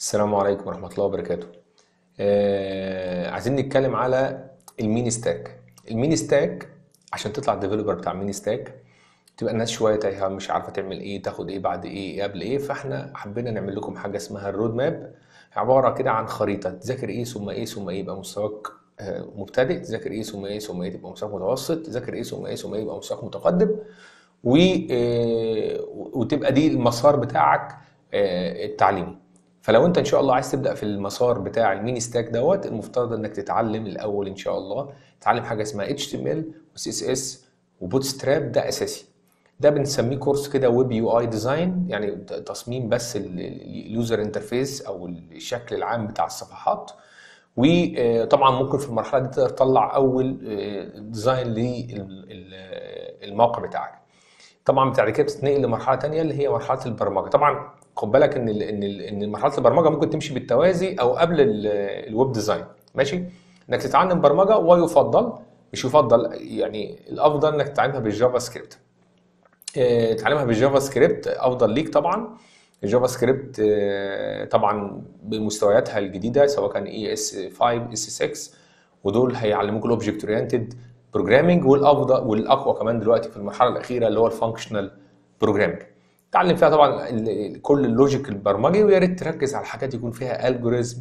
السلام عليكم ورحمة الله وبركاته. آه عايزين نتكلم على الميني ستاك. الميني ستاك عشان تطلع ديفلوبر بتاع ميني ستاك تبقى الناس شوية تايهة مش عارفة تعمل ايه تاخد ايه بعد ايه قبل ايه فاحنا حبينا نعمل لكم حاجة اسمها الرود ماب عبارة كده عن خريطة تذاكر ايه ثم ايه ثم ايه يبقى مستواك آه، مبتدئ تذاكر ايه ثم ايه ثم ايه تبقى مستواك متوسط تذاكر ايه ثم ايه ثم ايه يبقى مستواك متقدم و آه، وتبقى دي المسار بتاعك آه، التعليمي فلو انت ان شاء الله عايز تبدا في المسار بتاع الميني ستاك دوت المفترض انك تتعلم الاول ان شاء الله تتعلم حاجه اسمها HTML و CSS وبوت ستراب ده اساسي ده بنسميه كورس كده ويب يو اي ديزاين يعني تصميم بس اليوزر انترفيس او الشكل العام بتاع الصفحات وطبعا ممكن في المرحله دي تقدر تطلع اول ديزاين للموقع بتاعك طبعا بعد كده بتتنقل لمرحله تانية اللي هي مرحله البرمجه طبعا خد بالك ان ال ان ال ان مرحله البرمجه ممكن تمشي بالتوازي او قبل ال- الويب ديزاين ماشي انك تتعلم برمجه ويفضل مش يفضل يعني الافضل انك تتعلمها بالجافا سكريبت آه، تتعلمها بالجافا سكريبت افضل ليك طبعا الجافا سكريبت آه، طبعا بمستوياتها الجديده سواء كان اي اس 5 اس 6 ودول هيعلموك الاوبجكت اورينتد بروجرامنج والافضل والاقوى كمان دلوقتي في المرحله الاخيره اللي هو الفانكشنال بروجرامنج تعلم فيها طبعا ال- كل اللوجيك البرمجي ويا ريت تركز على حاجات يكون فيها الجوريزم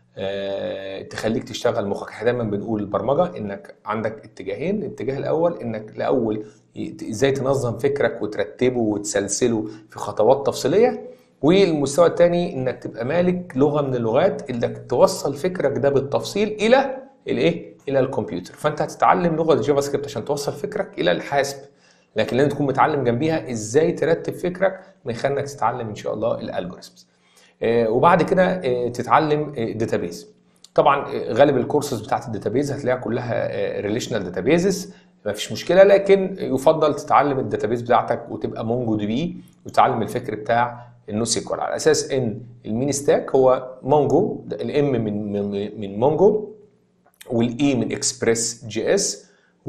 تخليك تشتغل مخك احنا دايما بنقول البرمجه انك عندك اتجاهين الاتجاه الاول انك الاول ي- ازاي تنظم فكرك وترتبه وتسلسله في خطوات تفصيليه والمستوى الثاني انك تبقى مالك لغه من اللغات انك توصل فكرك ده بالتفصيل الى الايه الى الكمبيوتر فانت هتتعلم لغه الجافا سكريبت عشان توصل فكرك الى الحاسب لكن لازم تكون متعلم جنبيها ازاي ترتب فكرك من خلال انك تتعلم ان شاء الله الالجوريزمز آه، وبعد كده آه، تتعلم داتابيز طبعا آه، غالب الكورسز بتاعت الداتابيز هتلاقيها كلها ريليشنال داتابيزز ما فيش مشكله لكن يفضل تتعلم الداتابيز بتاعتك وتبقى مونجو دي بي وتتعلم الفكر بتاع النو سيكوال على اساس ان الميني ستاك هو مونجو الام من من من مونجو والاي من اكسبريس جي اس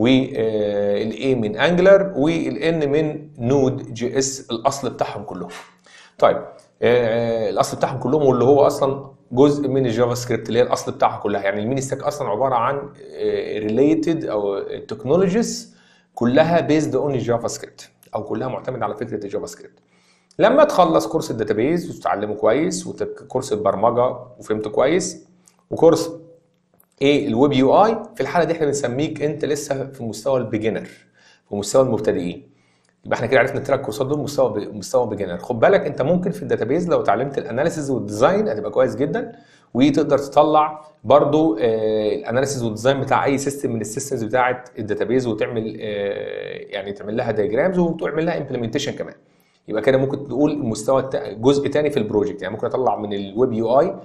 والاي من انجلر والان من نود جي اس الاصل بتاعهم كلهم طيب آه، الاصل بتاعهم كلهم واللي هو اصلا جزء من الجافا سكريبت اللي هي الاصل بتاعها كلها يعني الميني ستاك اصلا عباره عن ريليتد او تكنولوجيز كلها بيزد اون الجافا سكريبت او كلها معتمده على فكره الجافا سكريبت لما تخلص كورس الداتابيز وتتعلمه كويس وكورس البرمجه وفهمته كويس وكورس ايه الويب يو اي في الحاله دي احنا بنسميك انت لسه في مستوى البيجنر في مستوى المبتدئين يبقى احنا كده عرفنا الثلاث كورسات دول مستوى مستوى بيجنر خد بالك انت ممكن في الداتابيز لو اتعلمت الاناليسيز والديزاين هتبقى كويس جدا وتقدر تطلع برضو آه الاناليسيز والديزاين بتاع اي سيستم من السيستمز بتاعه الداتابيز وتعمل آه يعني تعمل لها دايجرامز وتعمل لها امبلمنتيشن كمان يبقى كده ممكن تقول المستوى التا- جزء تاني في البروجكت يعني ممكن اطلع من الويب يو اي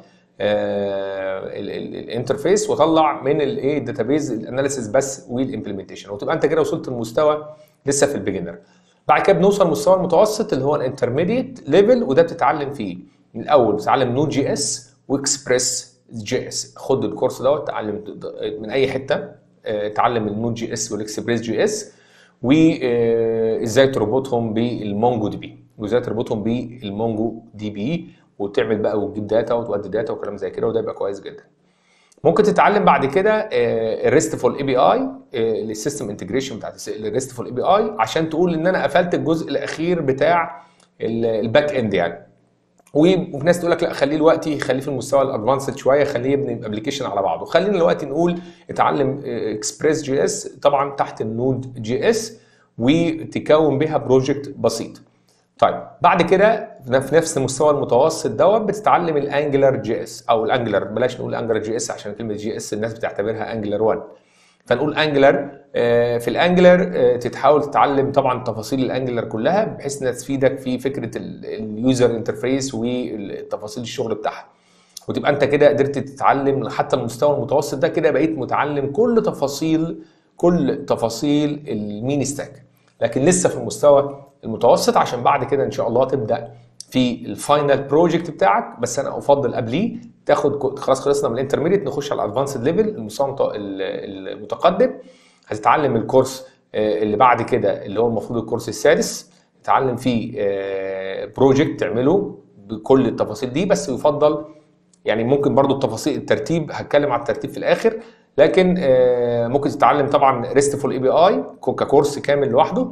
الانترفيس واطلع من الايه الداتابيز الاناليسيس بس والامبلمنتيشن وتبقى انت كده وصلت لمستوى لسه في البيجنر بعد كده بنوصل للمستوى المتوسط اللي هو الانترميديت ليفل وده بتتعلم فيه من الاول بتتعلم نود جي اس واكسبريس جي اس خد الكورس دوت تعلم من اي حته آه، اتعلم النود جي اس والاكسبريس جي اس وازاي تربطهم بالمونجو دي بي وازاي تربطهم بالمونجو دي بي وتعمل بقى وتجيب داتا وتودي داتا وكلام زي كده وده يبقى كويس جدا ممكن تتعلم بعد كده الريستفول اي بي اي للسيستم انتجريشن بتاعت الريستفول اي بي اي عشان تقول ان انا قفلت الجزء الاخير بتاع الباك اند يعني و- وفي ناس تقول لك لا خليه دلوقتي خليه في المستوى الادفانسد شويه خليه يبني ابلكيشن على بعضه خلينا دلوقتي نقول اتعلم اكسبريس جي اس طبعا تحت النود جي اس وتكون بها بروجكت بسيط طيب بعد كده في نفس المستوى المتوسط دوت بتتعلم الانجلر جي اس او الانجلر بلاش نقول انجلر جي اس عشان كلمه جي اس الناس بتعتبرها انجلر 1 فنقول انجلر في الانجلر تتحاول تتعلم طبعا تفاصيل الانجلر كلها بحيث انها تفيدك في فكره اليوزر انترفيس والتفاصيل الشغل بتاعها وتبقى انت كده قدرت تتعلم حتى المستوى المتوسط ده كده بقيت متعلم كل تفاصيل كل تفاصيل الميني ستاك لكن لسه في المستوى المتوسط عشان بعد كده ان شاء الله تبدا في الفاينل بروجكت بتاعك بس انا افضل قبليه تاخد كو- خلاص خلصنا من الانترميديت نخش على الادفانسد ليفل المستوى المت- ال- المتقدم هتتعلم الكورس آه، اللي بعد كده اللي هو المفروض الكورس السادس تتعلم فيه بروجكت تعمله بكل التفاصيل دي بس يفضل يعني ممكن برضو التفاصيل الترتيب هتكلم على الترتيب في الاخر لكن آه، ممكن تتعلم طبعا ريستفول اي بي اي ككورس كامل لوحده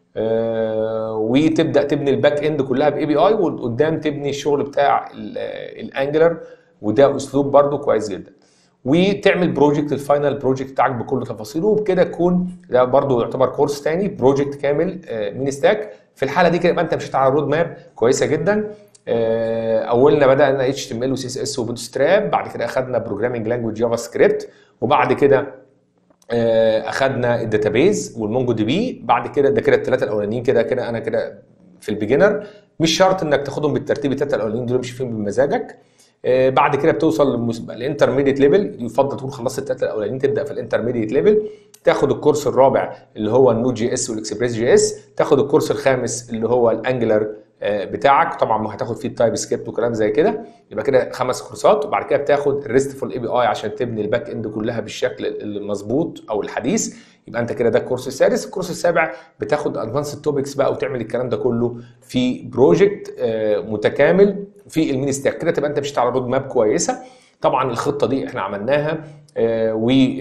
آه، وتبدا تبني الباك اند كلها باي بي اي وقدام تبني الشغل بتاع الانجلر وده اسلوب برضو كويس جدا وتعمل بروجكت الفاينل بروجكت بتاعك بكل تفاصيله وبكده تكون ده برضو يعتبر كورس تاني بروجكت كامل آه، مين ستاك في الحاله دي كده يبقى انت مشيت على رود ماب كويسه جدا آه، اولنا بدانا اتش تي ام ال وسي اس اس وبوتستراب بعد كده اخذنا بروجرامنج لانجويج جافا سكريبت وبعد كده آه، اخذنا الداتابيز والمونجو دي بي بعد كده ده كده الثلاثه الاولانيين كده كده انا كده في البيجنر مش شرط انك تاخدهم بالترتيب الثلاثه الاولانيين دول امشي فيهم بمزاجك آه، بعد كده بتوصل للانترميديت ليفل يفضل تكون خلصت الثلاثه الاولانيين تبدا في الانترميديت ليفل تاخد الكورس الرابع اللي هو النود جي اس والاكسبريس جي اس تاخد الكورس الخامس اللي هو الانجلر آه، بتاعك طبعا ما هتاخد فيه التايب سكريبت وكلام زي كده يبقى كده خمس كورسات وبعد كده بتاخد الريستفول اي بي اي عشان تبني الباك اند كلها بالشكل المظبوط او الحديث يبقى انت كده ده الكورس السادس الكورس السابع بتاخد ادفانس توبكس بقى وتعمل الكلام ده كله في بروجكت متكامل في الميني ستاك كده تبقى انت مشيت على رود ماب كويسه طبعا الخطه دي احنا عملناها آه،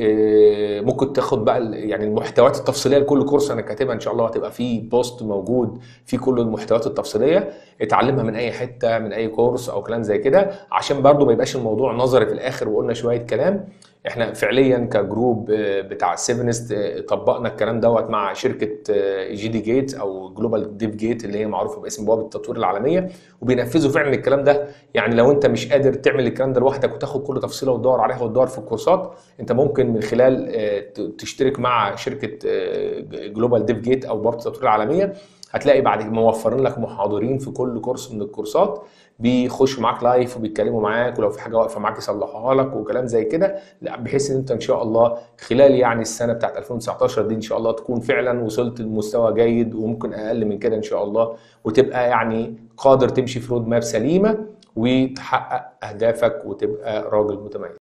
وممكن تاخد بقى ال- يعني المحتويات التفصيليه لكل كورس انا كاتبها ان شاء الله هتبقى في بوست موجود في كل المحتويات التفصيليه اتعلمها من اي حته من اي كورس او كلام زي كده عشان برضو ما يبقاش الموضوع نظري في الاخر وقلنا شويه كلام احنا فعليا كجروب آه، بتاع سيفنست طبقنا الكلام دوت مع شركه آه، جي دي جيت او جلوبال ديف جيت اللي هي معروفه باسم بوابه التطوير العالميه وبينفذوا فعلا الكلام ده يعني لو انت مش قادر تعمل الكلام ده لوحدك وتاخد كل تفصيله وتدور عليها وتدور في الكورسات انت ممكن من خلال آه، ت- تشترك مع شركه جلوبال ديف جيت او بوابه التطوير العالميه هتلاقي بعد كده موفرين لك محاضرين في كل كورس من الكورسات بيخشوا معاك لايف وبيتكلموا معاك ولو في حاجه واقفه معاك يصلحوها لك وكلام زي كده لا بحيث ان انت ان شاء الله خلال يعني السنه بتاعت 2019 دي ان شاء الله تكون فعلا وصلت لمستوى جيد وممكن اقل من كده ان شاء الله وتبقى يعني قادر تمشي في رود ماب سليمه وتحقق اهدافك وتبقى راجل متميز